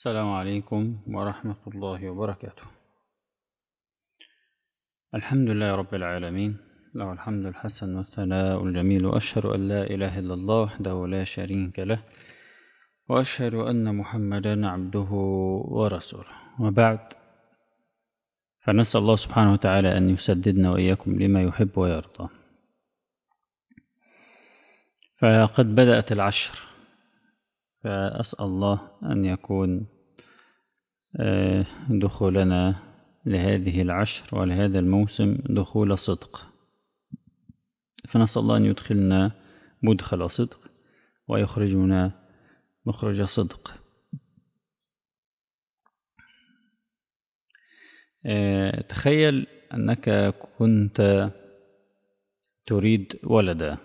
السلام عليكم ورحمة الله وبركاته الحمد لله رب العالمين له الحمد الحسن والثناء الجميل وأشهد أن لا إله إلا الله وحده لا شريك له وأشهد أن محمدا عبده ورسوله وبعد فنسأل الله سبحانه وتعالى أن يسددنا وإياكم لما يحب ويرضى فقد بدأت العشر فأسأل الله أن يكون دخولنا لهذه العشر ولهذا الموسم دخول صدق فنسأل الله أن يدخلنا مدخل صدق ويخرجنا مخرج صدق تخيل أنك كنت تريد ولدا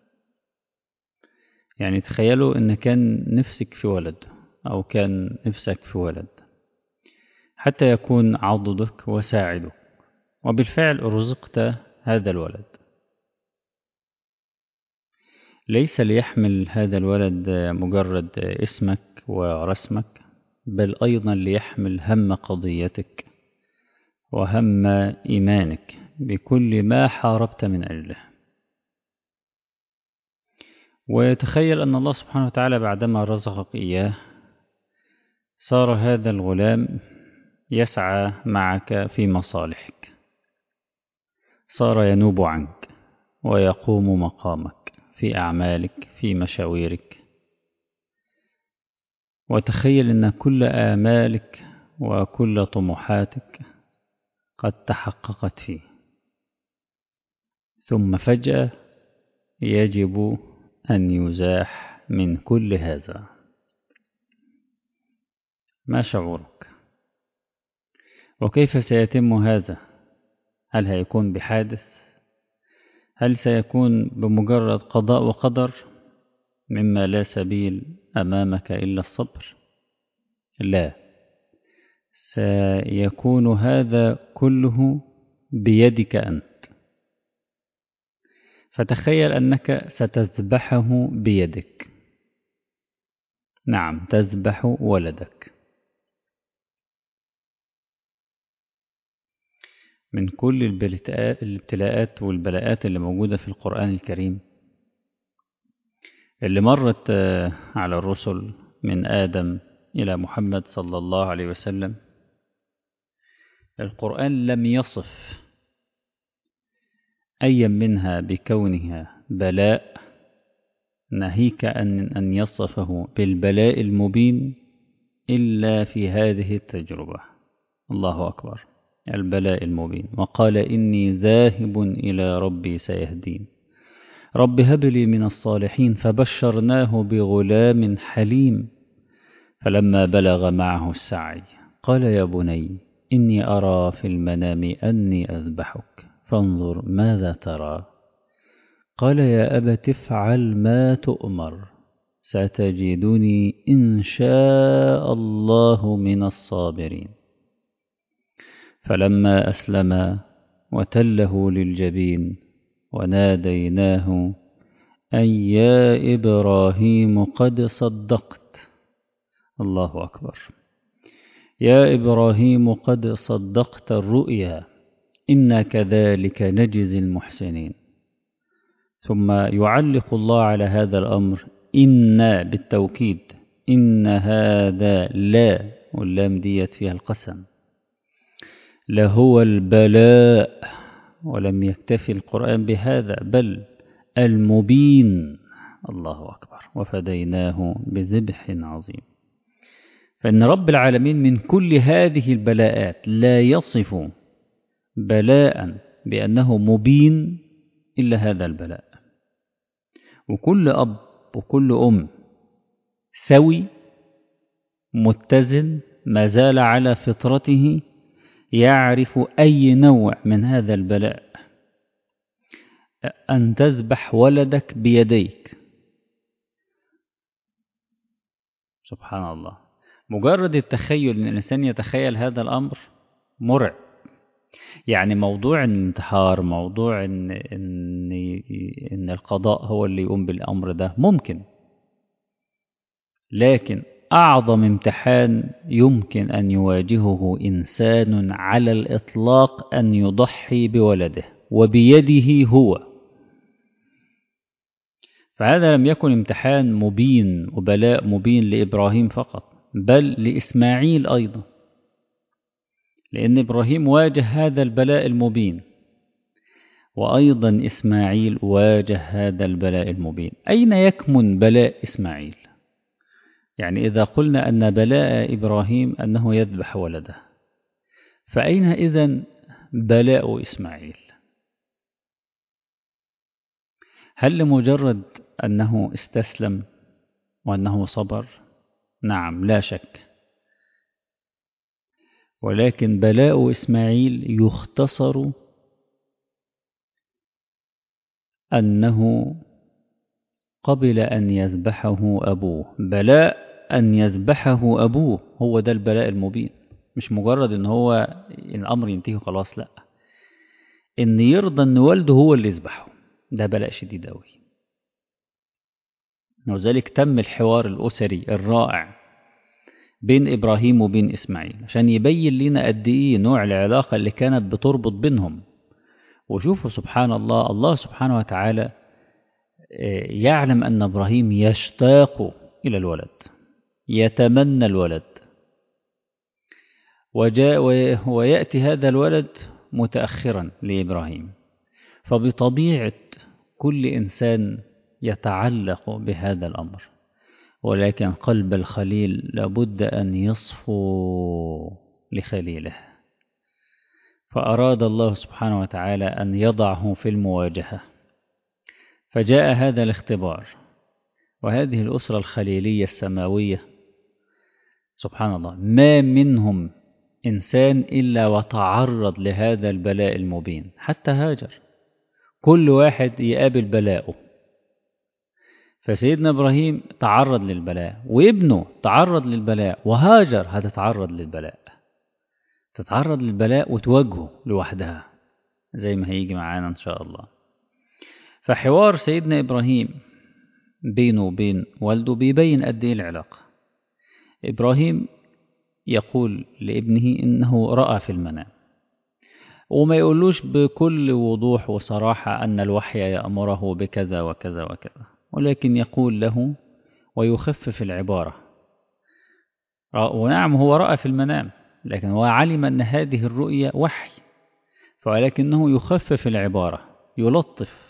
يعني تخيلوا أن كان نفسك في ولد أو كان نفسك في ولد حتى يكون عضدك وساعدك وبالفعل رزقت هذا الولد ليس ليحمل هذا الولد مجرد اسمك ورسمك بل أيضا ليحمل هم قضيتك وهم إيمانك بكل ما حاربت من أجله وتخيل أن الله سبحانه وتعالى بعدما رزقك إياه صار هذا الغلام يسعى معك في مصالحك صار ينوب عنك ويقوم مقامك في أعمالك في مشاويرك وتخيل أن كل آمالك وكل طموحاتك قد تحققت فيه ثم فجأة يجب أن يزاح من كل هذا ما شعورك وكيف سيتم هذا هل هيكون بحادث هل سيكون بمجرد قضاء وقدر مما لا سبيل أمامك إلا الصبر لا سيكون هذا كله بيدك أنت فتخيل أنك ستذبحه بيدك نعم تذبح ولدك من كل الابتلاءات والبلاءات اللي موجودة في القرآن الكريم اللي مرت على الرسل من آدم إلى محمد صلى الله عليه وسلم القرآن لم يصف أي منها بكونها بلاء ناهيك أن أن يصفه بالبلاء المبين إلا في هذه التجربة الله أكبر البلاء المبين وقال إني ذاهب إلى ربي سيهدين رب هب لي من الصالحين فبشرناه بغلام حليم فلما بلغ معه السعي قال يا بني إني أرى في المنام أني أذبحك فانظر ماذا ترى قال يا أبت افعل ما تؤمر ستجدني إن شاء الله من الصابرين فلما أسلم وتله للجبين وناديناه أن يا إبراهيم قد صدقت الله أكبر يا إبراهيم قد صدقت الرؤيا إنا كذلك نجزي المحسنين ثم يعلق الله على هذا الأمر إن بالتوكيد إن هذا لا واللام ديت فيها القسم لهو البلاء ولم يكتفي القرآن بهذا بل المبين الله أكبر وفديناه بذبح عظيم فإن رب العالمين من كل هذه البلاءات لا يصف بلاء بأنه مبين إلا هذا البلاء وكل أب وكل أم سوي متزن ما زال على فطرته يعرف أي نوع من هذا البلاء أن تذبح ولدك بيديك سبحان الله مجرد التخيل أن الإنسان يتخيل هذا الأمر مرعب يعني موضوع الانتحار موضوع إن, إن, إن القضاء هو اللي يقوم بالأمر ده ممكن لكن أعظم امتحان يمكن أن يواجهه إنسان على الإطلاق أن يضحي بولده وبيده هو فهذا لم يكن امتحان مبين وبلاء مبين لإبراهيم فقط بل لإسماعيل أيضا لأن إبراهيم واجه هذا البلاء المبين وأيضا إسماعيل واجه هذا البلاء المبين أين يكمن بلاء إسماعيل يعني إذا قلنا أن بلاء إبراهيم أنه يذبح ولده فأين إذن بلاء إسماعيل هل لمجرد أنه استسلم وأنه صبر نعم لا شك ولكن بلاء إسماعيل يختصر أنه قبل أن يذبحه أبوه بلاء أن يذبحه أبوه هو ده البلاء المبين مش مجرد أن هو الأمر ينتهي خلاص لا أن يرضى أن والده هو اللي يذبحه ده بلاء شديد أوي وذلك تم الحوار الأسري الرائع بين إبراهيم وبين إسماعيل عشان يبين لنا قد إيه نوع العلاقة اللي كانت بتربط بينهم وشوفوا سبحان الله الله سبحانه وتعالى يعلم أن إبراهيم يشتاق إلى الولد يتمنى الولد وجاء ويأتي هذا الولد متأخرا لإبراهيم فبطبيعة كل إنسان يتعلق بهذا الأمر ولكن قلب الخليل لابد أن يصفو لخليله فأراد الله سبحانه وتعالى أن يضعه في المواجهة فجاء هذا الاختبار وهذه الأسرة الخليلية السماوية سبحان الله ما منهم إنسان إلا وتعرض لهذا البلاء المبين حتى هاجر كل واحد يقابل بلاءه فسيدنا إبراهيم تعرض للبلاء وابنه تعرض للبلاء وهاجر هتتعرض للبلاء تتعرض للبلاء وتواجهه لوحدها زي ما هيجي معانا إن شاء الله فحوار سيدنا إبراهيم بينه وبين والده بيبين قد إيه العلاقة إبراهيم يقول لابنه إنه رأى في المنام وما يقولوش بكل وضوح وصراحة أن الوحي يأمره بكذا وكذا وكذا ولكن يقول له ويخفف العبارة ونعم هو رأى في المنام لكن هو علم أن هذه الرؤية وحي ولكنه يخفف العبارة يلطف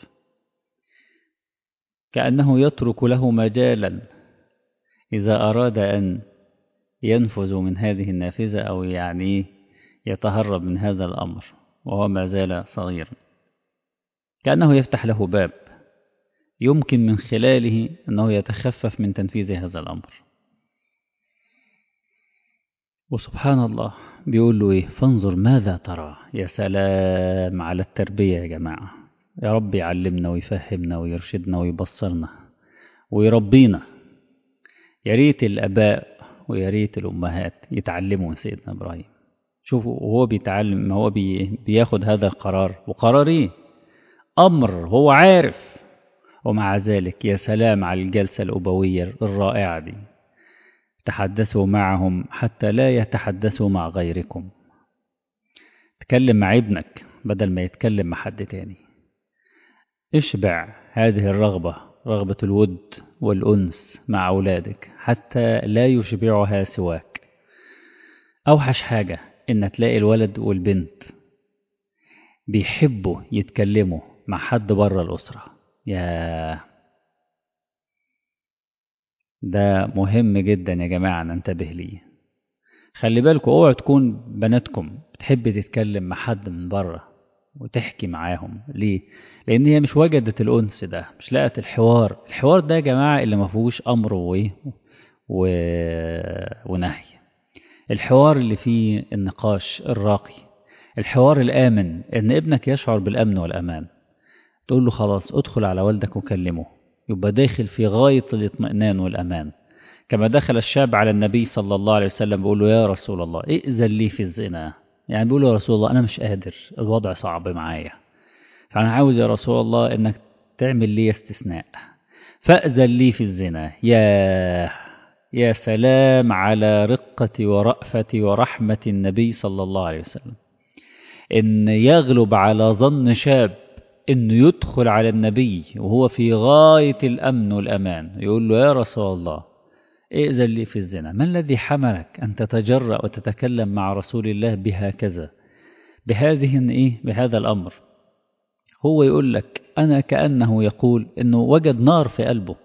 كأنه يترك له مجالا إذا أراد أن ينفذ من هذه النافذة أو يعني يتهرب من هذا الأمر وهو ما زال صغيرا كأنه يفتح له باب يمكن من خلاله أنه يتخفف من تنفيذ هذا الأمر وسبحان الله بيقول له إيه فانظر ماذا ترى يا سلام على التربية يا جماعة يا رب يعلمنا ويفهمنا ويرشدنا ويبصرنا ويربينا يا ريت الآباء ويا ريت الأمهات يتعلموا من سيدنا إبراهيم شوفوا وهو بيتعلم ما هو بي بياخد هذا القرار وقرار إيه أمر هو عارف ومع ذلك يا سلام على الجلسة الأبوية الرائعة دي تحدثوا معهم حتى لا يتحدثوا مع غيركم تكلم مع ابنك بدل ما يتكلم مع حد تاني اشبع هذه الرغبة رغبة الود والأنس مع أولادك حتى لا يشبعها سواك أوحش حاجة إن تلاقي الولد والبنت بيحبوا يتكلموا مع حد بره الأسرة يا ده مهم جدا يا جماعة ننتبه ليه خلي بالكم اوعوا تكون بناتكم بتحب تتكلم مع حد من بره وتحكي معاهم ليه لان هي مش وجدت الانس ده مش لقت الحوار الحوار ده يا جماعه اللي ما فيهوش امر وايه و... ونهي الحوار اللي فيه النقاش الراقي الحوار الامن ان ابنك يشعر بالامن والامان تقول له خلاص ادخل على والدك وكلمه يبقى داخل في غايه الاطمئنان والامان كما دخل الشاب على النبي صلى الله عليه وسلم بيقول له يا رسول الله ائذن لي في الزنا يعني بيقول له يا رسول الله أنا مش قادر الوضع صعب معايا فأنا عاوز يا رسول الله إنك تعمل لي استثناء فأذن لي في الزنا يا يا سلام على رقة ورأفة ورحمة النبي صلى الله عليه وسلم إن يغلب على ظن شاب إنه يدخل على النبي وهو في غاية الأمن والأمان يقول له يا رسول الله ائذن لي في الزنا ما الذي حملك أن تتجرأ وتتكلم مع رسول الله بهكذا بهذه إيه بهذا الأمر هو يقول لك أنا كأنه يقول إنه وجد نار في قلبه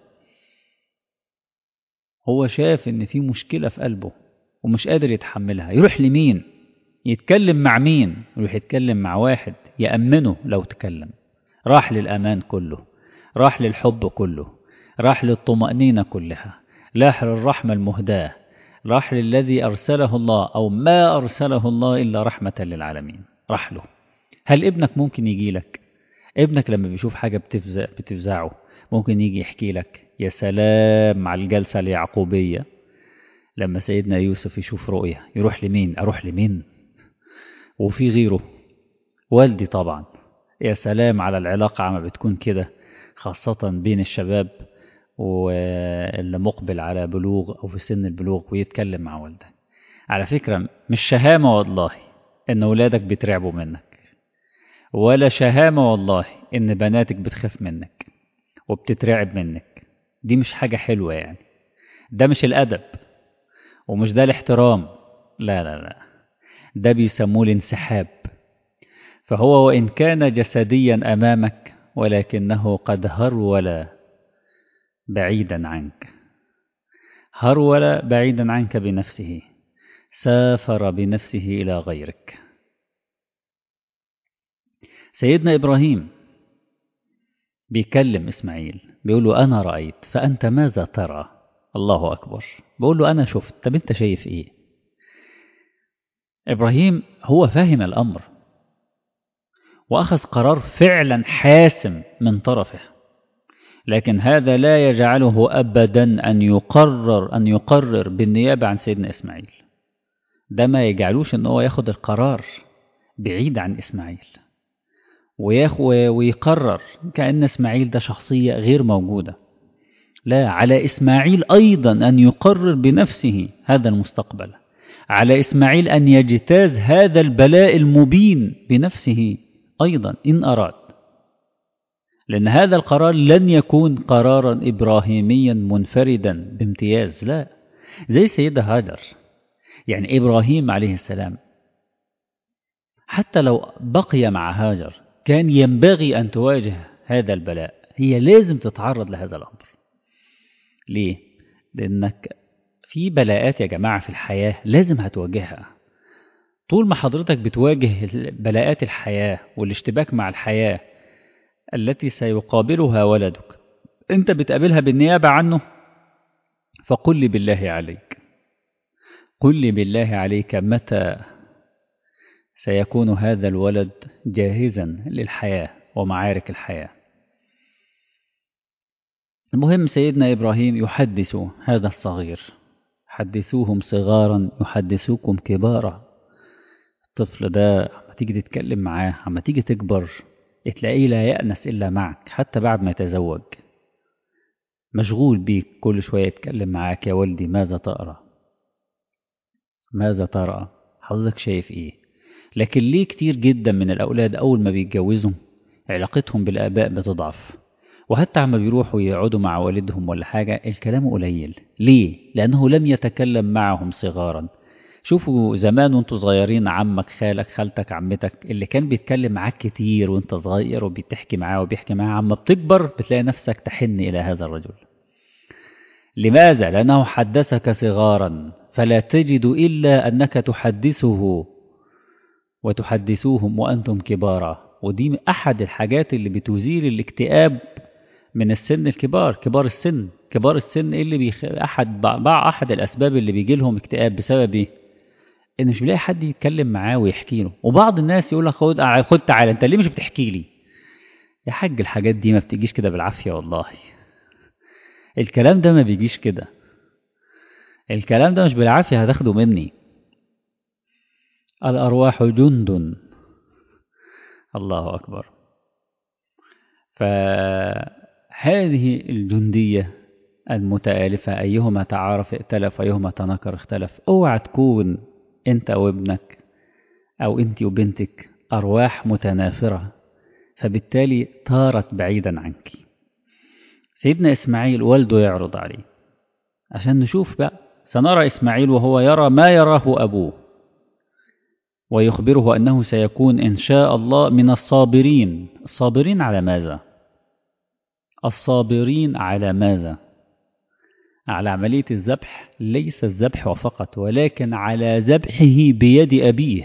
هو شاف إن في مشكلة في قلبه ومش قادر يتحملها يروح لمين يتكلم مع مين يروح يتكلم مع واحد يأمنه لو تكلم راح للأمان كله راح للحب كله راح للطمأنينة كلها راح للرحمة المهداة راح للذي أرسله الله أو ما أرسله الله إلا رحمة للعالمين راح له هل ابنك ممكن يجي لك ابنك لما بيشوف حاجة بتفزع بتفزعه ممكن يجي يحكي لك يا سلام على الجلسة اليعقوبية لما سيدنا يوسف يشوف رؤية يروح لمين أروح لمين وفي غيره والدي طبعا يا سلام على العلاقة عما بتكون كده خاصة بين الشباب واللي مقبل على بلوغ أو في سن البلوغ ويتكلم مع والده على فكرة مش شهامة والله إن ولادك بيترعبوا منك ولا شهامة والله إن بناتك بتخاف منك وبتترعب منك دي مش حاجة حلوة يعني ده مش الأدب ومش ده الاحترام لا لا لا ده بيسموه الانسحاب فهو وإن كان جسديا أمامك ولكنه قد هرول بعيدا عنك هرول بعيدا عنك بنفسه سافر بنفسه إلى غيرك سيدنا إبراهيم بيكلم إسماعيل بيقول له أنا رأيت فأنت ماذا ترى الله أكبر بيقول له أنا شفت طب أنت شايف إيه إبراهيم هو فاهم الأمر وأخذ قرار فعلا حاسم من طرفه لكن هذا لا يجعله أبدا أن يقرر أن يقرر بالنيابة عن سيدنا إسماعيل ده ما يجعلوش أن هو ياخد القرار بعيد عن إسماعيل ويقرر كأن إسماعيل ده شخصية غير موجودة لا على إسماعيل أيضا أن يقرر بنفسه هذا المستقبل على إسماعيل أن يجتاز هذا البلاء المبين بنفسه أيضا إن أراد لأن هذا القرار لن يكون قرارا إبراهيميا منفردا بامتياز لا زي سيدة هاجر يعني إبراهيم عليه السلام حتى لو بقي مع هاجر كان ينبغي أن تواجه هذا البلاء هي لازم تتعرض لهذا الأمر ليه؟ لأنك في بلاءات يا جماعة في الحياة لازم هتواجهها طول ما حضرتك بتواجه بلاءات الحياة والاشتباك مع الحياة التي سيقابلها ولدك انت بتقابلها بالنيابة عنه فقل لي بالله عليك قل لي بالله عليك متى سيكون هذا الولد جاهزا للحياة ومعارك الحياة المهم سيدنا إبراهيم يحدث هذا الصغير حدثوهم صغارا يحدثوكم كبارا الطفل ده عما تيجي تتكلم معاه عما تيجي تكبر تلاقيه لا يأنس إلا معك حتى بعد ما يتزوج مشغول بيك كل شوية يتكلم معاك يا ولدي ماذا تقرأ ماذا ترى حضرتك شايف ايه لكن ليه كتير جدا من الأولاد أول ما بيتجوزوا علاقتهم بالآباء بتضعف وحتى عما بيروحوا يقعدوا مع والدهم ولا حاجة الكلام قليل ليه؟ لأنه لم يتكلم معهم صغارا شوفوا زمان وانتوا صغيرين عمك خالك خالتك عمتك اللي كان بيتكلم معاك كتير وانت صغير وبتحكي معاه وبيحكي معاه عما بتكبر بتلاقي نفسك تحن إلى هذا الرجل لماذا؟ لأنه حدثك صغارا فلا تجد إلا أنك تحدثه وتحدثوهم وأنتم كبارا ودي أحد الحاجات اللي بتزيل الاكتئاب من السن الكبار كبار السن كبار السن اللي بيخ... أحد بع أحد الأسباب اللي بيجي لهم اكتئاب بسبب إيه؟ إن مش بيلاقي حد يتكلم معاه ويحكي له وبعض الناس يقول لك خد خد تعالى أنت ليه مش بتحكي لي؟ يا حاج الحاجات دي ما بتجيش كده بالعافية والله الكلام ده ما بيجيش كده الكلام ده مش بالعافية هتاخده مني الأرواح جند الله أكبر فهذه الجندية المتآلفة أيهما تعارف ائتلف أيهما تناكر اختلف اوعى تكون أنت وابنك أو أنت وبنتك أرواح متنافرة فبالتالي طارت بعيدا عنك سيدنا إسماعيل والده يعرض عليه عشان نشوف بقى سنرى إسماعيل وهو يرى ما يراه أبوه ويخبره أنه سيكون إن شاء الله من الصابرين الصابرين على ماذا؟ الصابرين على ماذا؟ على عملية الذبح ليس الذبح فقط ولكن على ذبحه بيد أبيه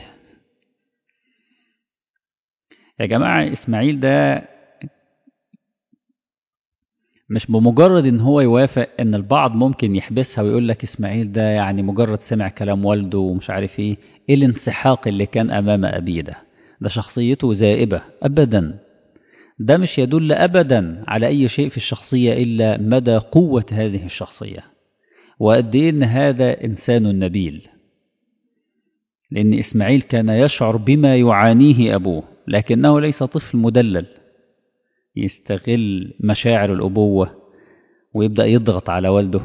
يا جماعة إسماعيل ده مش بمجرد ان هو يوافق ان البعض ممكن يحبسها ويقول لك اسماعيل ده يعني مجرد سمع كلام والده ومش عارف ايه ايه الانسحاق اللي كان امام ابيه ده ده شخصيته زائبة ابدا ده مش يدل ابدا على اي شيء في الشخصية الا مدى قوة هذه الشخصية وقد ايه ان هذا انسان نبيل لان اسماعيل كان يشعر بما يعانيه ابوه لكنه ليس طفل مدلل يستغل مشاعر الأبوة ويبدأ يضغط على والده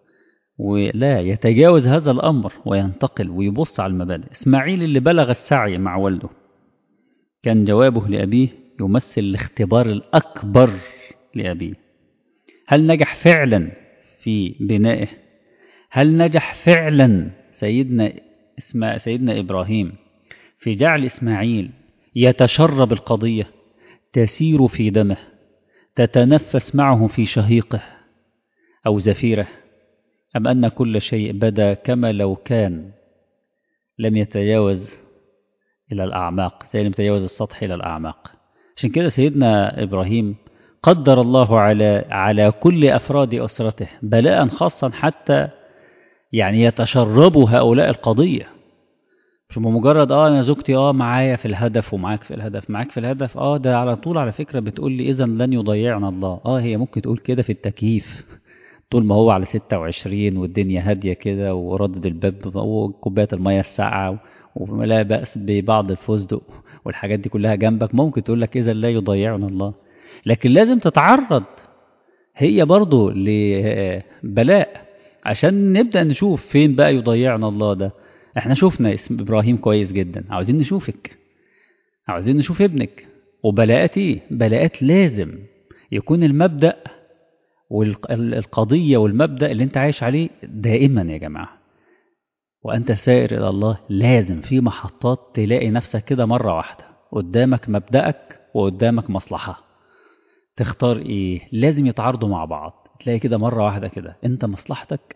ولا يتجاوز هذا الأمر وينتقل ويبص على المبادئ إسماعيل اللي بلغ السعي مع والده كان جوابه لأبيه يمثل الاختبار الأكبر لأبيه هل نجح فعلا في بنائه هل نجح فعلا سيدنا اسماء سيدنا إبراهيم في جعل إسماعيل يتشرب القضية تسير في دمه تتنفس معه في شهيقه أو زفيره أم أن كل شيء بدا كما لو كان لم يتجاوز إلى الأعماق زي لم يتجاوز السطح إلى الأعماق عشان كده سيدنا إبراهيم قدر الله على على كل أفراد أسرته بلاء خاصا حتى يعني يتشربوا هؤلاء القضية مش بمجرد اه انا زوجتي اه معايا في الهدف ومعاك في الهدف معاك في الهدف اه ده على طول على فكرة بتقول لي اذا لن يضيعنا الله اه هي ممكن تقول كده في التكييف طول ما هو على 26 والدنيا هادية كده وردد الباب وكوباية المية الساقعة ولا بأس ببعض الفستق والحاجات دي كلها جنبك ممكن تقول لك اذا لا يضيعنا الله لكن لازم تتعرض هي برضو لبلاء عشان نبدأ نشوف فين بقى يضيعنا الله ده احنا شفنا اسم ابراهيم كويس جدا عاوزين نشوفك عاوزين نشوف ابنك وبلاءات ايه بلاءات لازم يكون المبدأ والقضية والمبدأ اللي انت عايش عليه دائما يا جماعة وانت سائر الى الله لازم في محطات تلاقي نفسك كده مرة واحدة قدامك مبدأك وقدامك مصلحة تختار ايه لازم يتعارضوا مع بعض تلاقي كده مرة واحدة كده انت مصلحتك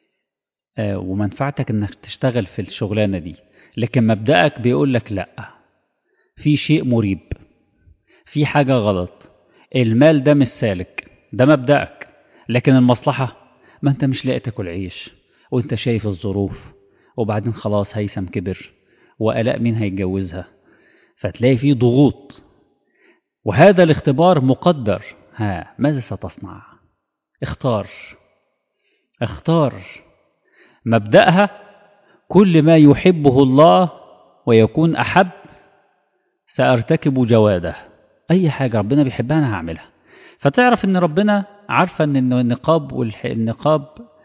ومنفعتك انك تشتغل في الشغلانه دي لكن مبدأك بيقول لك لا في شيء مريب في حاجه غلط المال ده مش سالك ده مبدأك لكن المصلحه ما انت مش لاقي تاكل عيش وانت شايف الظروف وبعدين خلاص هيثم كبر وآلاء مين هيتجوزها فتلاقي فيه ضغوط وهذا الاختبار مقدر ها ماذا ستصنع اختار اختار مبدأها كل ما يحبه الله ويكون أحب سأرتكب جواده أي حاجة ربنا بيحبها أنا هعملها فتعرف أن ربنا عارفة أن النقاب والنقاب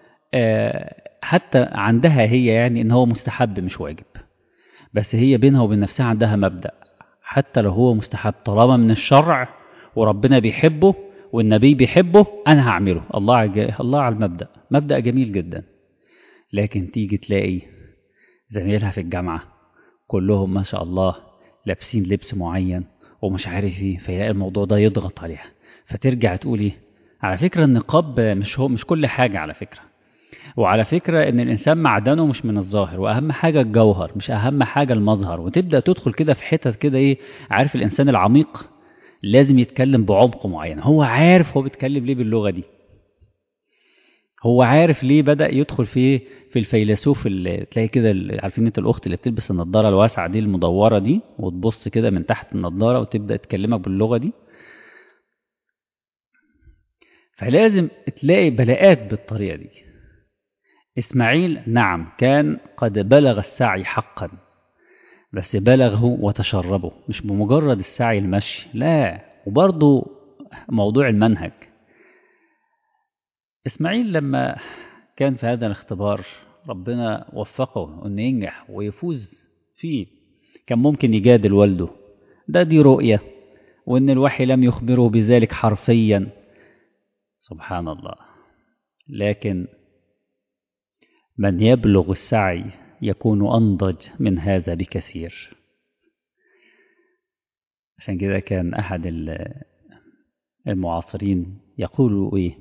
حتى عندها هي يعني أن هو مستحب مش واجب بس هي بينها وبين نفسها عندها مبدأ حتى لو هو مستحب طالما من الشرع وربنا بيحبه والنبي بيحبه أنا هعمله الله الله على المبدأ مبدأ جميل جدا لكن تيجي تلاقي زميلها في الجامعة كلهم ما شاء الله لابسين لبس معين ومش عارف ايه فيلاقي الموضوع ده يضغط عليها فترجع تقول ايه على فكرة النقاب مش هو مش كل حاجة على فكرة وعلى فكرة ان الانسان معدنه مش من الظاهر واهم حاجة الجوهر مش اهم حاجة المظهر وتبدأ تدخل كده في حتت كده ايه عارف الانسان العميق لازم يتكلم بعمق معين هو عارف هو بيتكلم ليه باللغة دي هو عارف ليه بدأ يدخل في في الفيلسوف اللي تلاقي كده عارفين انت الاخت اللي بتلبس النضاره الواسعه دي المدوره دي وتبص كده من تحت النضاره وتبدا تكلمك باللغه دي فلازم تلاقي بلاءات بالطريقه دي اسماعيل نعم كان قد بلغ السعي حقا بس بلغه وتشربه مش بمجرد السعي المشي لا وبرضه موضوع المنهج إسماعيل لما كان في هذا الاختبار ربنا وفقه أنه ينجح ويفوز فيه كان ممكن يجادل والده ده دي رؤية وأن الوحي لم يخبره بذلك حرفيا سبحان الله لكن من يبلغ السعي يكون أنضج من هذا بكثير عشان كده كان أحد المعاصرين يقول إيه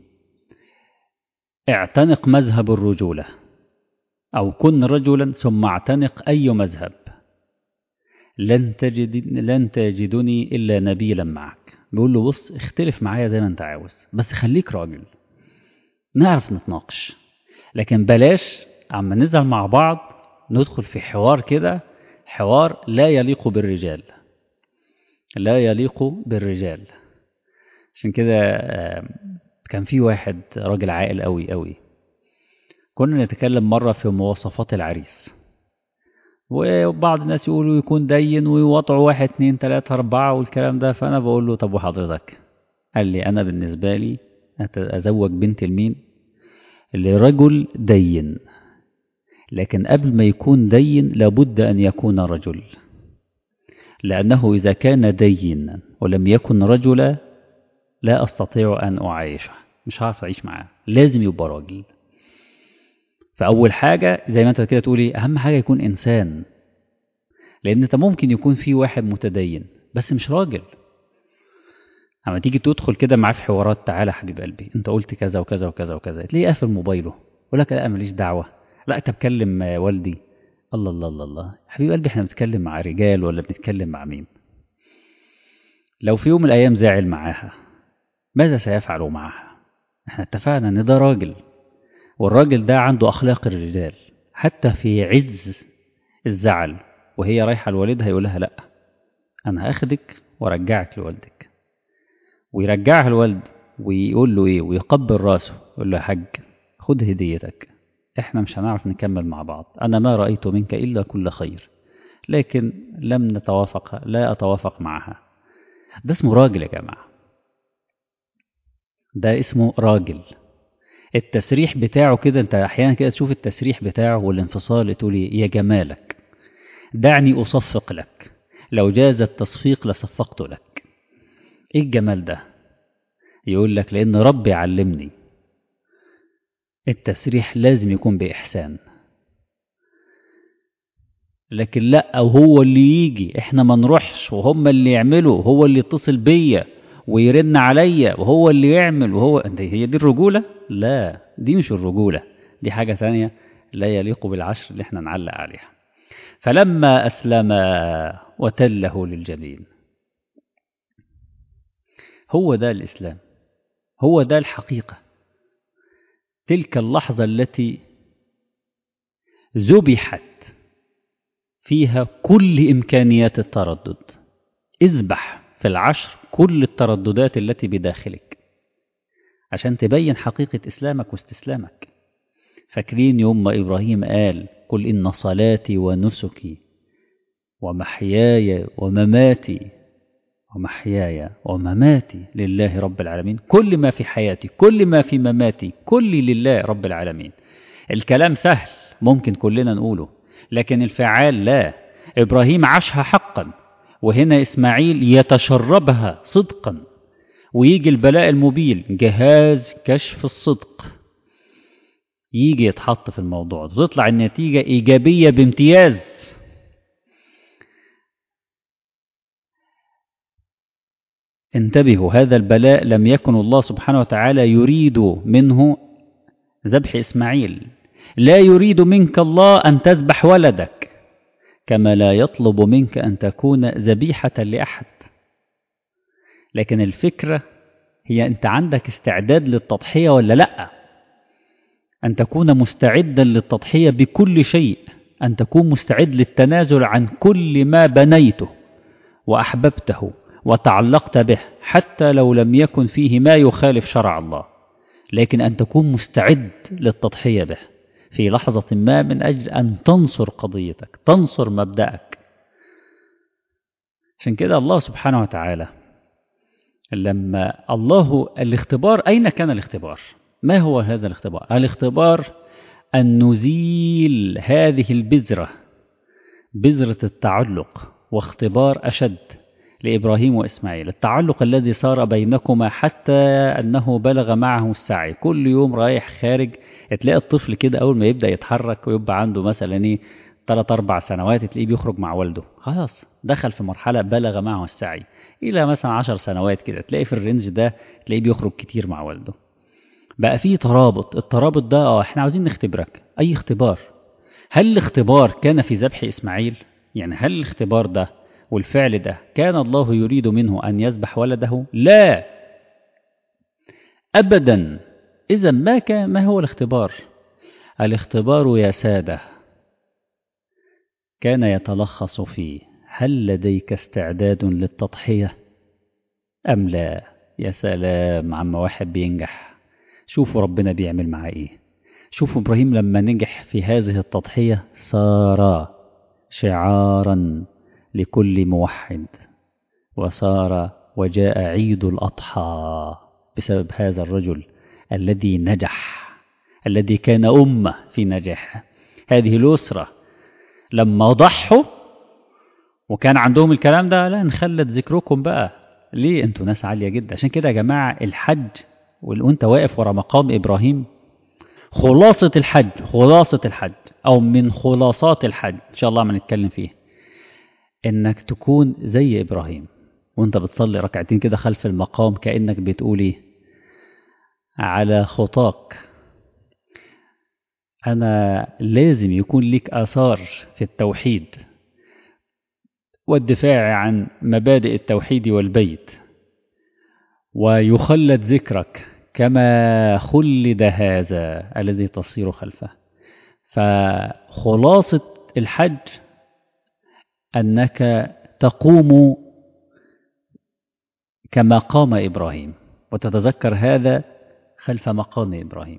اعتنق مذهب الرجولة أو كن رجلا ثم اعتنق أي مذهب لن, تجد لن تجدني إلا نبيلا معك بيقول له بص اختلف معايا زي ما انت عاوز بس خليك راجل نعرف نتناقش لكن بلاش عما نزل مع بعض ندخل في حوار كده حوار لا يليق بالرجال لا يليق بالرجال عشان كده كان في واحد راجل عاقل قوي قوي كنا نتكلم مرة في مواصفات العريس وبعض الناس يقولوا يكون دين ويوضعوا واحد اتنين تلاتة أربعة والكلام ده فأنا بقول له طب وحضرتك قال لي أنا بالنسبة لي أزوج بنت لمين لرجل دين لكن قبل ما يكون دين لابد أن يكون رجل لأنه إذا كان دينا ولم يكن رجلا لا أستطيع أن أعايشه مش هعرف أعيش معاه لازم يبقى راجل فأول حاجة زي ما أنت كده تقولي أهم حاجة يكون إنسان لأن أنت ممكن يكون في واحد متدين بس مش راجل اما تيجي تدخل كده معاه في حوارات تعالى حبيب قلبي انت قلت كذا وكذا وكذا وكذا تلاقيه قافل موبايله يقول لك لا ماليش دعوه لا انت بكلم والدي الله الله الله الله حبيب قلبي احنا بنتكلم مع رجال ولا بنتكلم مع مين لو في يوم من الايام زعل معاها ماذا سيفعل معها احنا اتفقنا ان ده راجل والراجل ده عنده اخلاق الرجال حتى في عز الزعل وهي رايحه لوالدها يقول لها لا انا هاخدك وارجعك لوالدك ويرجعها الوالد ويقول له ايه ويقبل راسه يقول له يا حاج خد هديتك احنا مش هنعرف نكمل مع بعض انا ما رأيت منك الا كل خير لكن لم نتوافق لا اتوافق معها ده اسمه راجل يا جماعة ده اسمه راجل التسريح بتاعه كده انت احيانا كده تشوف التسريح بتاعه والانفصال تقول يا جمالك دعني اصفق لك لو جاز التصفيق لصفقت لك ايه الجمال ده يقول لك لان ربي علمني التسريح لازم يكون باحسان لكن لا وهو اللي يجي احنا ما نروحش وهم اللي يعملوا هو اللي يتصل بيا ويرن عليا وهو اللي يعمل وهو هي دي الرجوله لا دي مش الرجوله دي حاجه ثانيه لا يليق بالعشر اللي احنا نعلق عليها فلما اسلم وتله للجبين هو ده الإسلام هو ده الحقيقة تلك اللحظة التي ذبحت فيها كل إمكانيات التردد اذبح في العشر كل الترددات التي بداخلك عشان تبين حقيقة إسلامك واستسلامك فاكرين يوم ما إبراهيم قال قل إن صلاتي ونسكي ومحياي ومماتي ومحياي ومماتي لله رب العالمين كل ما في حياتي كل ما في مماتي كل لله رب العالمين الكلام سهل ممكن كلنا نقوله لكن الفعال لا إبراهيم عاشها حقا وهنا إسماعيل يتشربها صدقا ويجي البلاء المبين جهاز كشف الصدق يجي يتحط في الموضوع تطلع النتيجة إيجابية بامتياز انتبهوا هذا البلاء لم يكن الله سبحانه وتعالى يريد منه ذبح إسماعيل لا يريد منك الله أن تذبح ولدك كما لا يطلب منك أن تكون ذبيحة لأحد لكن الفكرة هي أنت عندك استعداد للتضحية ولا لأ أن تكون مستعدا للتضحية بكل شيء أن تكون مستعد للتنازل عن كل ما بنيته وأحببته وتعلقت به حتى لو لم يكن فيه ما يخالف شرع الله لكن أن تكون مستعد للتضحية به في لحظة ما من أجل أن تنصر قضيتك تنصر مبدأك عشان كده الله سبحانه وتعالى لما الله الاختبار أين كان الاختبار ما هو هذا الاختبار الاختبار أن نزيل هذه البذرة بذرة التعلق واختبار أشد لإبراهيم وإسماعيل التعلق الذي صار بينكما حتى أنه بلغ معه السعي كل يوم رايح خارج تلاقي الطفل كده أول ما يبدأ يتحرك ويبقى عنده مثلا إيه ثلاث أربع سنوات تلاقيه بيخرج مع والده خلاص دخل في مرحلة بلغ معه السعي إلى مثلا عشر سنوات كده تلاقي في الرينج ده تلاقيه بيخرج كتير مع والده بقى فيه ترابط الترابط ده اه احنا عاوزين نختبرك أي اختبار هل الاختبار كان في ذبح إسماعيل يعني هل الاختبار ده والفعل ده كان الله يريد منه أن يذبح ولده لا أبدا إذا ما كان ما هو الاختبار الاختبار يا سادة كان يتلخص في هل لديك استعداد للتضحية أم لا يا سلام عم واحد بينجح شوفوا ربنا بيعمل معاه إيه شوفوا إبراهيم لما نجح في هذه التضحية صار شعارا لكل موحد وصار وجاء عيد الأضحى بسبب هذا الرجل الذي نجح الذي كان أمة في نجاحه هذه الأسرة لما ضحوا وكان عندهم الكلام ده لا نخلد ذكركم بقى ليه انتوا ناس عالية جدا عشان كده يا جماعة الحج وانت واقف ورا مقام إبراهيم خلاصة الحج خلاصة الحج أو من خلاصات الحج إن شاء الله ما نتكلم فيه إنك تكون زي إبراهيم وانت بتصلي ركعتين كده خلف المقام كأنك بتقول ايه على خطاك أنا لازم يكون لك آثار في التوحيد والدفاع عن مبادئ التوحيد والبيت ويخلد ذكرك كما خلد هذا الذي تصير خلفه فخلاصة الحج أنك تقوم كما قام إبراهيم وتتذكر هذا خلف مقام إبراهيم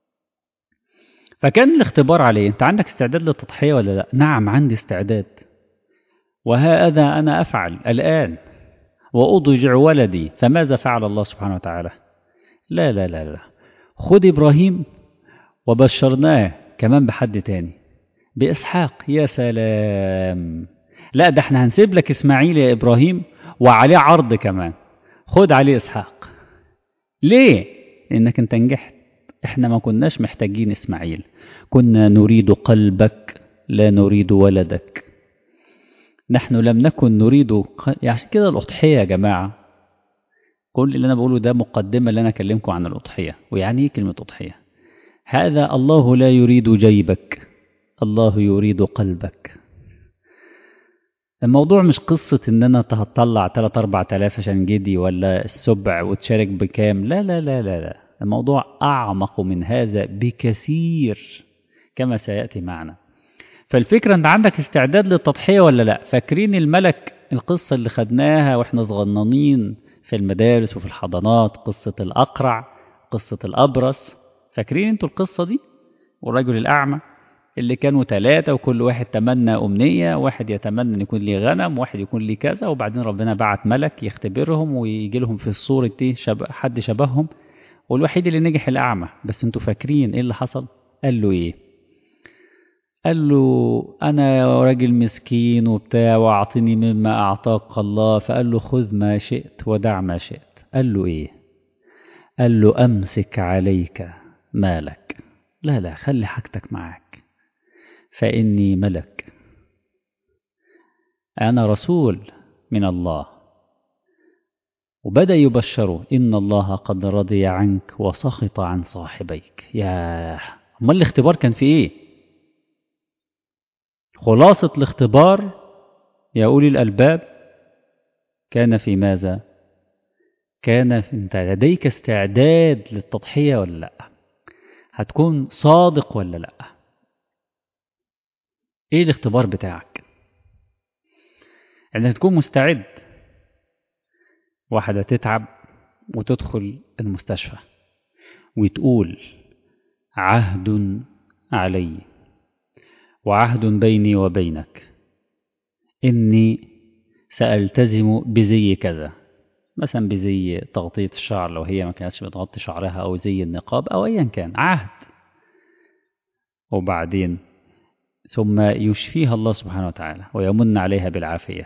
فكان الاختبار عليه أنت عندك استعداد للتضحية ولا لا نعم عندي استعداد وهذا أنا أفعل الآن وأضجع ولدي فماذا فعل الله سبحانه وتعالى لا لا لا لا خذ إبراهيم وبشرناه كمان بحد تاني بإسحاق يا سلام لا ده احنا هنسيب لك إسماعيل يا إبراهيم وعليه عرض كمان خد عليه إسحاق ليه لأنك انت نجحت احنا ما كناش محتاجين إسماعيل كنا نريد قلبك لا نريد ولدك نحن لم نكن نريد يعني عشان كده الأضحية يا جماعة كل اللي أنا بقوله ده مقدمة اللي أنا أكلمكم عن الأضحية ويعني إيه كلمة أضحية هذا الله لا يريد جيبك الله يريد قلبك الموضوع مش قصة إن أنا هتطلع 3 4000 عشان جدي ولا السبع وتشارك بكام لا لا لا لا لا الموضوع أعمق من هذا بكثير كما سيأتي معنا فالفكرة أنت عندك استعداد للتضحية ولا لا فاكرين الملك القصة اللي خدناها وإحنا صغننين في المدارس وفي الحضانات قصة الأقرع قصة الأبرص فاكرين انتوا القصة دي والرجل الأعمى اللي كانوا ثلاثة وكل واحد تمنى أمنية واحد يتمنى أن يكون ليه غنم واحد يكون ليه كذا وبعدين ربنا بعت ملك يختبرهم ويجي لهم في الصورة دي شب... حد شبههم والوحيد اللي نجح الأعمى بس انتوا فاكرين ايه اللي حصل قال له ايه قال له أنا راجل مسكين وبتاع وأعطني مما أعطاك الله فقال له خذ ما شئت ودع ما شئت قال له إيه قال له أمسك عليك مالك لا لا خلي حاجتك معاك فإني ملك أنا رسول من الله وبدأ يبشره إن الله قد رضي عنك وسخط عن صاحبيك يا أمال الاختبار كان في إيه خلاصة الاختبار يا أولي الألباب كان في ماذا كان في انت لديك استعداد للتضحية ولا لا هتكون صادق ولا لا ايه الاختبار بتاعك انك تكون مستعد واحدة تتعب وتدخل المستشفى وتقول عهد علي وعهد بيني وبينك إني سألتزم بزي كذا مثلا بزي تغطية الشعر لو هي ما كانتش بتغطي شعرها أو زي النقاب أو أيا كان عهد وبعدين ثم يشفيها الله سبحانه وتعالى ويمن عليها بالعافية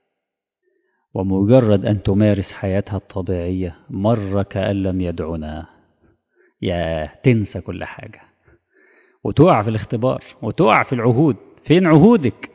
ومجرد أن تمارس حياتها الطبيعية مر كأن لم يدعنا يا تنسى كل حاجة وتقع في الاختبار وتقع في العهود فين عهودك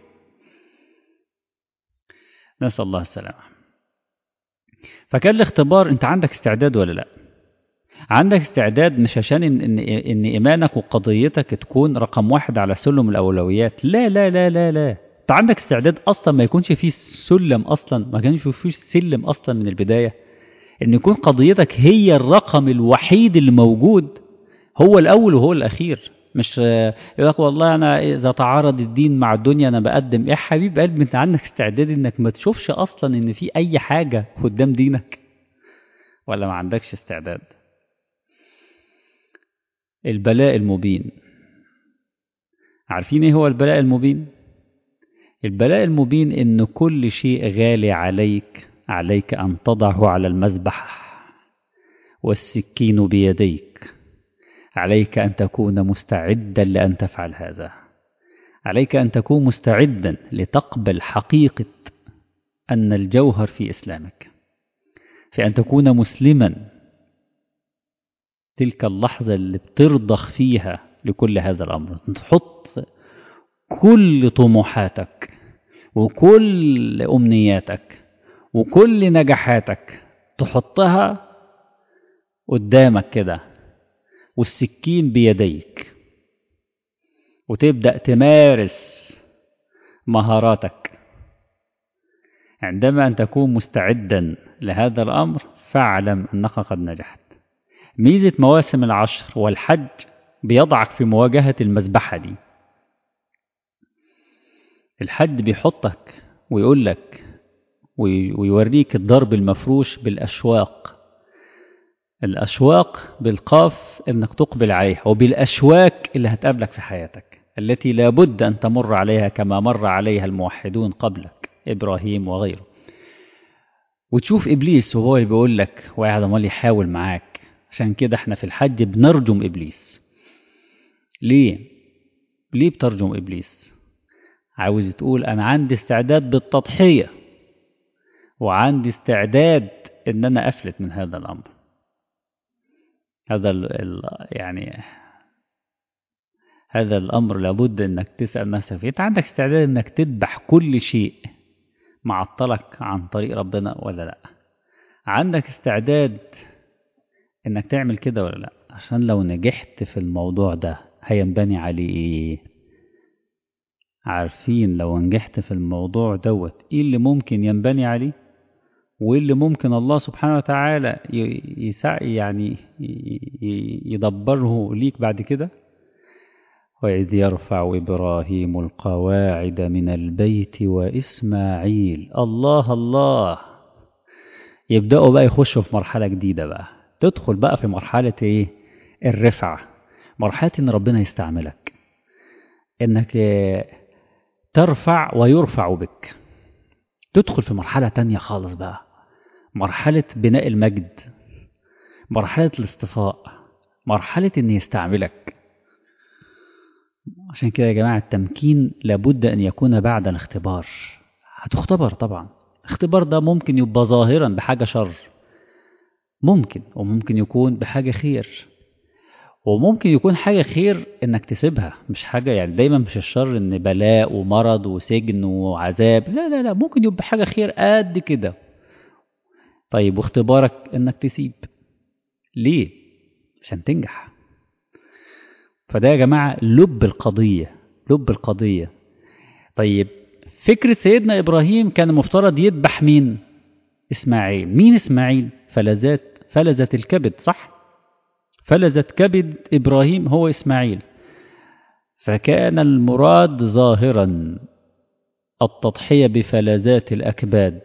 نسأل الله السلامة فكان الاختبار انت عندك استعداد ولا لا عندك استعداد مش عشان إن, إن, إن إيمانك وقضيتك تكون رقم واحد على سلم الأولويات لا لا لا لا لا أنت عندك استعداد أصلا ما يكونش فيه سلم أصلا ما كانش فيه سلم أصلا من البداية إن يكون قضيتك هي الرقم الوحيد اللي موجود هو الأول وهو الأخير مش يقول لك والله أنا إذا تعارض الدين مع الدنيا أنا بقدم إيه حبيب قلبي أنت عندك استعداد إنك ما تشوفش أصلا إن في أي حاجة قدام دينك ولا ما عندكش استعداد البلاء المبين عارفين ايه هو البلاء المبين البلاء المبين ان كل شيء غالي عليك عليك ان تضعه على المذبح والسكين بيديك عليك ان تكون مستعدا لان تفعل هذا عليك ان تكون مستعدا لتقبل حقيقه ان الجوهر في اسلامك في ان تكون مسلما تلك اللحظة اللي بترضخ فيها لكل هذا الأمر تحط كل طموحاتك وكل أمنياتك وكل نجاحاتك تحطها قدامك كده والسكين بيديك وتبدأ تمارس مهاراتك عندما أن تكون مستعدا لهذا الأمر فاعلم أنك قد نجحت ميزة مواسم العشر والحج بيضعك في مواجهة المذبحة دي الحج بيحطك ويقول لك ويوريك الضرب المفروش بالأشواق الأشواق بالقاف إنك تقبل عليها وبالأشواك اللي هتقابلك في حياتك التي لابد أن تمر عليها كما مر عليها الموحدون قبلك إبراهيم وغيره وتشوف إبليس وهو اللي بيقول لك وقاعد عمال يحاول معاك عشان كده احنا في الحج بنرجم إبليس ليه؟ ليه بترجم إبليس؟ عاوز تقول أنا عندي استعداد بالتضحية وعندي استعداد إن أنا أفلت من هذا الأمر هذا ال ال يعني هذا الأمر لابد إنك تسأل نفسك فيه أنت عندك استعداد إنك تذبح كل شيء معطلك عن طريق ربنا ولا لأ عندك استعداد إنك تعمل كده ولا لأ عشان لو نجحت في الموضوع ده هينبني عليه إيه عارفين لو نجحت في الموضوع دوت إيه اللي ممكن ينبني عليه وايه اللي ممكن الله سبحانه وتعالى يسع يعني يدبره ليك بعد كده وإذ يرفع إبراهيم القواعد من البيت وإسماعيل الله الله يبدأوا بقى يخشوا في مرحلة جديدة بقى تدخل بقى في مرحلة إيه الرفعة مرحلة إن ربنا يستعملك إنك ترفع ويرفع بك تدخل في مرحلة تانية خالص بقى مرحلة بناء المجد مرحلة الاصطفاء مرحلة إن يستعملك عشان كده يا جماعة التمكين لابد أن يكون بعد الاختبار هتختبر طبعا الاختبار ده ممكن يبقى ظاهرا بحاجة شر ممكن وممكن يكون بحاجة خير وممكن يكون حاجة خير إنك تسيبها مش حاجة يعني دايما مش الشر إن بلاء ومرض وسجن وعذاب لا لا لا ممكن يبقى حاجة خير قد كده طيب واختبارك إنك تسيب ليه؟ عشان تنجح فده يا جماعة لب القضية لب القضية طيب فكرة سيدنا إبراهيم كان المفترض يذبح مين؟ إسماعيل مين إسماعيل؟ فلذات فلذة الكبد صح؟ فلذة كبد إبراهيم هو إسماعيل فكان المراد ظاهرا التضحية بفلذات الأكباد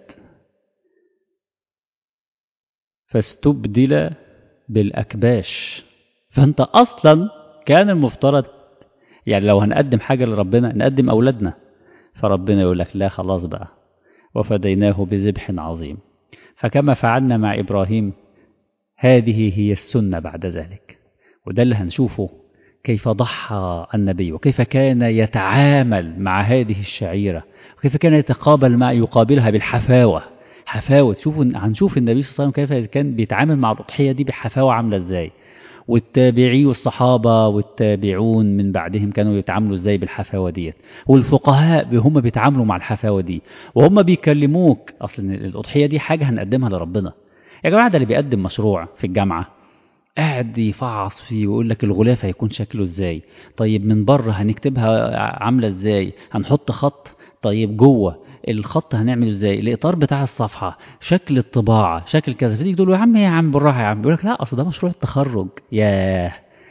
فاستبدل بالأكباش فأنت أصلا كان المفترض يعني لو هنقدم حاجة لربنا نقدم أولادنا فربنا يقول لك لا خلاص بقى وفديناه بذبح عظيم فكما فعلنا مع إبراهيم هذه هي السنة بعد ذلك وده اللي هنشوفه كيف ضحى النبي وكيف كان يتعامل مع هذه الشعيرة وكيف كان يتقابل مع يقابلها بالحفاوة حفاوة شوفوا هنشوف النبي صلى الله عليه وسلم كيف كان بيتعامل مع الأضحية دي بحفاوة عاملة ازاي والتابعي والصحابة والتابعون من بعدهم كانوا يتعاملوا ازاي بالحفاوة ديت والفقهاء هم بيتعاملوا مع الحفاوة دي وهم بيكلموك أصل الأضحية دي حاجة هنقدمها لربنا يا جماعة ده اللي بيقدم مشروع في الجامعة قاعد يفعص فيه ويقول لك الغلاف هيكون شكله ازاي طيب من بره هنكتبها عاملة ازاي هنحط خط طيب جوه الخط هنعمله ازاي الاطار بتاع الصفحه شكل الطباعه شكل كذا فتيجي تقول له يا عم يا عم بالراحه يا عم يقول لك لا اصل ده مشروع التخرج ياه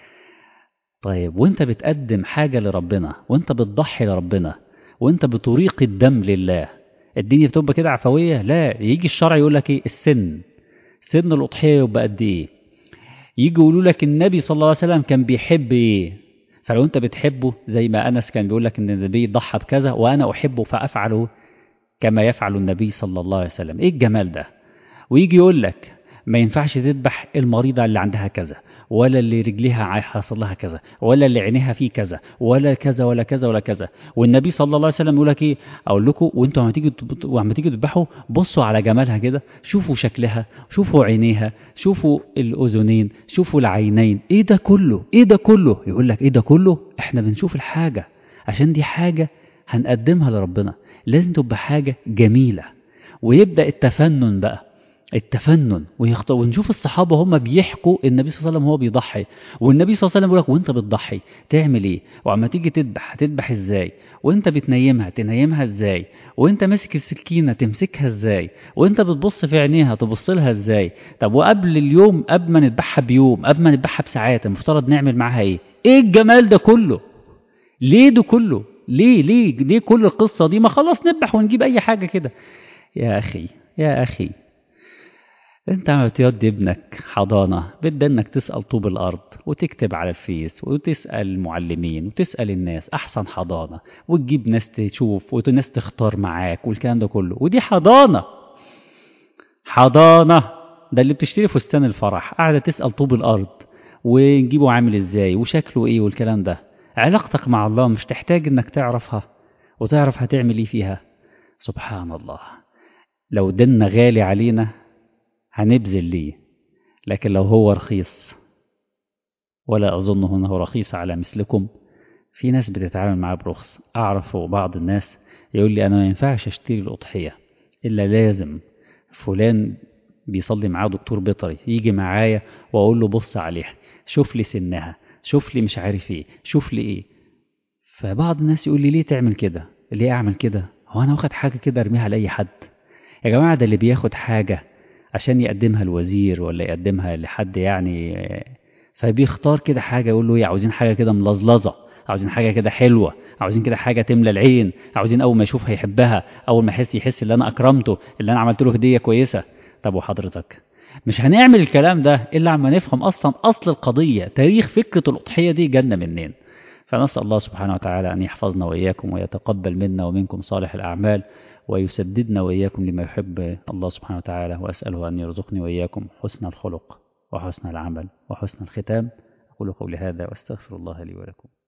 طيب وانت بتقدم حاجه لربنا وانت بتضحي لربنا وانت بتريق الدم لله الدنيا بتبقى كده عفويه لا يجي الشرع يقول لك ايه السن سن الاضحيه يبقى قد ايه يجي يقولوا لك النبي صلى الله عليه وسلم كان بيحب ايه فلو انت بتحبه زي ما انس كان بيقول لك ان النبي ضحى بكذا وانا احبه فافعله كما يفعل النبي صلى الله عليه وسلم ايه الجمال ده ويجي يقول لك ما ينفعش تذبح المريضة اللي عندها كذا ولا اللي رجليها حصل لها كذا ولا اللي عينيها فيه كذا ولا كذا ولا كذا ولا كذا والنبي صلى الله عليه وسلم يقول لك ايه اقول لكم وانتوا لما تيجي لما تيجي تذبحوا بصوا على جمالها كده شوفوا شكلها شوفوا عينيها شوفوا الاذنين شوفوا العينين ايه ده كله ايه ده كله يقول لك ايه ده كله احنا بنشوف الحاجه عشان دي حاجه هنقدمها لربنا لازم تبقى حاجة جميلة ويبدأ التفنن بقى التفنن ويخطئ ونشوف الصحابة هم بيحكوا النبي صلى الله عليه وسلم هو بيضحي والنبي صلى الله عليه وسلم يقول لك وانت بتضحي تعمل ايه وعما تيجي تذبح هتذبح ازاي وانت بتنيمها تنيمها ازاي وانت ماسك السكينة تمسكها ازاي وانت بتبص في عينيها تبص لها ازاي طب وقبل اليوم قبل ما نذبحها بيوم قبل ما نذبحها بساعات المفترض نعمل معاها ايه ايه الجمال ده كله ليه ده كله ليه ليه ليه كل القصة دي ما خلاص نذبح ونجيب أي حاجة كده يا أخي يا أخي أنت عم تودي ابنك حضانة بدأ إنك تسأل طوب الأرض وتكتب على الفيس وتسأل المعلمين وتسأل الناس أحسن حضانة وتجيب ناس تشوف وناس تختار معاك والكلام ده كله ودي حضانة حضانة ده اللي بتشتري فستان الفرح قاعدة تسأل طوب الأرض ونجيبه عامل ازاي وشكله ايه والكلام ده علاقتك مع الله مش تحتاج انك تعرفها وتعرف هتعمل ايه فيها سبحان الله لو ديننا غالي علينا هنبذل ليه لكن لو هو رخيص ولا أظنه أنه رخيص على مثلكم في ناس بتتعامل معاه برخص أعرف بعض الناس يقول لي أنا ما ينفعش أشتري الأضحية إلا لازم فلان بيصلي معاه دكتور بيطري يجي معايا وأقول له بص عليها شوف لي سنها شوف لي مش عارف ايه شوف لي ايه فبعض الناس يقول لي ليه تعمل كده ليه اعمل كده هو انا واخد حاجه كده ارميها لاي حد يا جماعه ده اللي بياخد حاجه عشان يقدمها الوزير ولا يقدمها لحد يعني فبيختار كده حاجه يقول له ايه عاوزين حاجه كده ملظلظه عاوزين حاجه كده حلوه عاوزين كده حاجه تملى العين عاوزين اول ما يشوفها يحبها اول ما يحس يحس ان انا اكرمته اللي انا عملت له هديه كويسه طب وحضرتك مش هنعمل الكلام ده إلا عما نفهم أصلا أصل القضية تاريخ فكرة الأضحية دي جنة منين فنسأل الله سبحانه وتعالى أن يحفظنا وإياكم ويتقبل منا ومنكم صالح الأعمال ويسددنا وإياكم لما يحب الله سبحانه وتعالى وأسأله أن يرزقني وإياكم حسن الخلق وحسن العمل وحسن الختام أقول قولي هذا وأستغفر الله لي ولكم